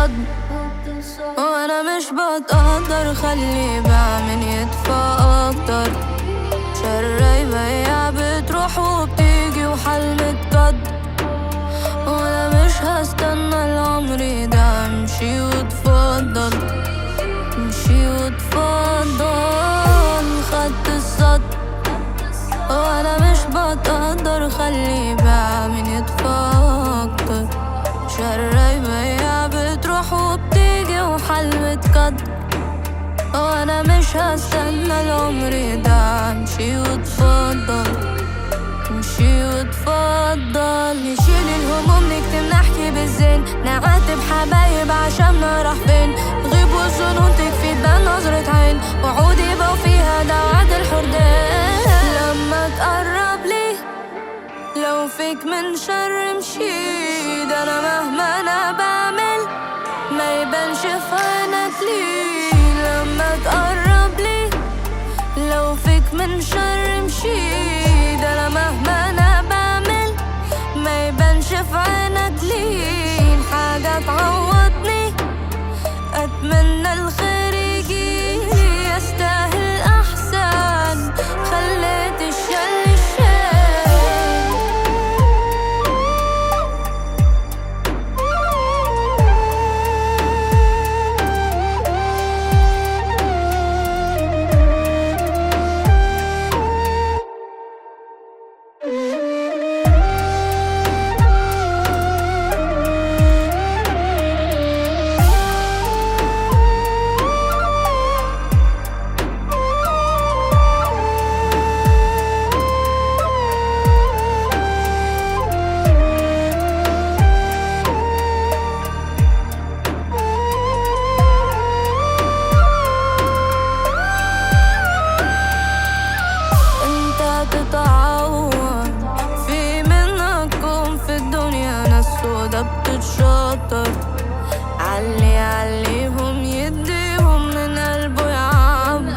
الصدمة وانا مش بتقدر خلي بعمل يدفع اكتر شراي بياع بتروح وبتيجي وحل متقدر وانا مش هستنى العمر ده امشي وتفضل امشي وتفضل خدت الصدمة وانا مش بتقدر خلي بعمل يدفع اكتر شراي بياع بتروح وبتيجي وحل متقدر وانا مش هستنى العمر ده امشي وتفضل امشي وتفضل نشيل الهموم نكتم نحكي بالزين نعاتب حبايب عشان نروح فين غيب والظنون تكفي تبان نظرة عين وعود يبقى فيها ده وعد الحردين لما تقرب لي لو فيك من شر مشي ده انا مهما انا بعمل ما يبانش في عينك ليه لما تقرب لي لو فيك من شر مشي ده انا مهما انا بعمل ما يبانش في عينك ليه حاجة تعوضني اتمنى الخير يجيلي يستاهل احسن خليت الشر الشر انت تتعود في منكم في الدنيا ناس سودا بتتشطر علي عليهم يديهم من قلبه يعب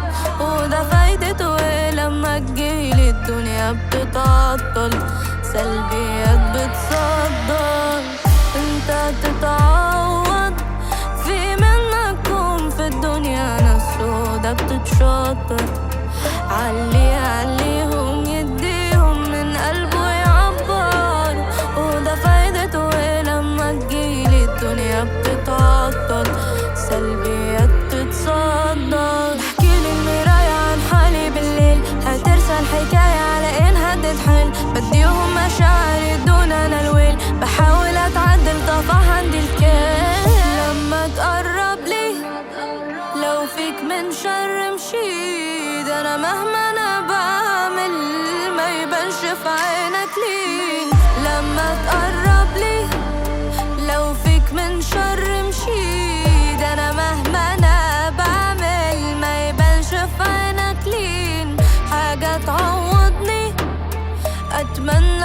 وده فايدته ايه لما تجيلي الدنيا بتتعطل سلبيات بتصدر انت تتعود في منكم في الدنيا ناس سودا بتتشطر علي عليهم يديهم من قلبه يعبر وده فايدته ايه لما تجيلي الدنيا بتتعطل سلبيات تتصدر بحكي المراية عن حالي بالليل هترسى الحكاية على ان هدت حيل بديهم مشاعري دون انا الويل بحاول اتعدل طفح عندي الكيل لما تقرب لي لو فيك من شر مشي ده انا مهما انا بعمل ما يبانش في عينك لين لما تقرب لي لو فيك من شر مشي ده انا مهما انا بعمل ما يبانش في عينك لين حاجة تعوضني اتمنى